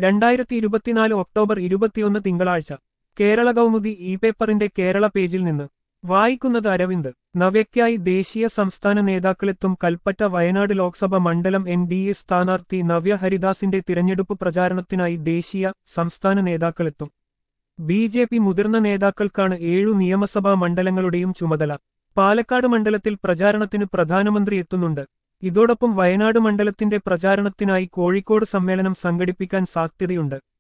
രണ്ടായിരത്തി ഇരുപത്തിനാല് ഒക്ടോബർ ഇരുപത്തിയൊന്ന് തിങ്കളാഴ്ച കേരള കൗമുദി ഇ പേപ്പറിന്റെ കേരള പേജിൽ നിന്ന് വായിക്കുന്നത് അരവിന്ദ് നവ്യയ്ക്കായി ദേശീയ സംസ്ഥാന നേതാക്കളെത്തും കൽപ്പറ്റ വയനാട് ലോക്സഭ മണ്ഡലം എൻ ഡി എ സ്ഥാനാർത്ഥി നവ്യ ഹരിദാസിന്റെ തിരഞ്ഞെടുപ്പ് പ്രചാരണത്തിനായി ദേശീയ സംസ്ഥാന നേതാക്കളെത്തും ബി ജെ പി മുതിർന്ന നേതാക്കൾക്കാണ് ഏഴു നിയമസഭാ മണ്ഡലങ്ങളുടെയും ചുമതല പാലക്കാട് മണ്ഡലത്തിൽ പ്രചാരണത്തിന് പ്രധാനമന്ത്രി എത്തുന്നുണ്ട് ഇതോടൊപ്പം വയനാട് മണ്ഡലത്തിന്റെ പ്രചാരണത്തിനായി കോഴിക്കോട് സമ്മേളനം സംഘടിപ്പിക്കാൻ സാധ്യതയുണ്ട്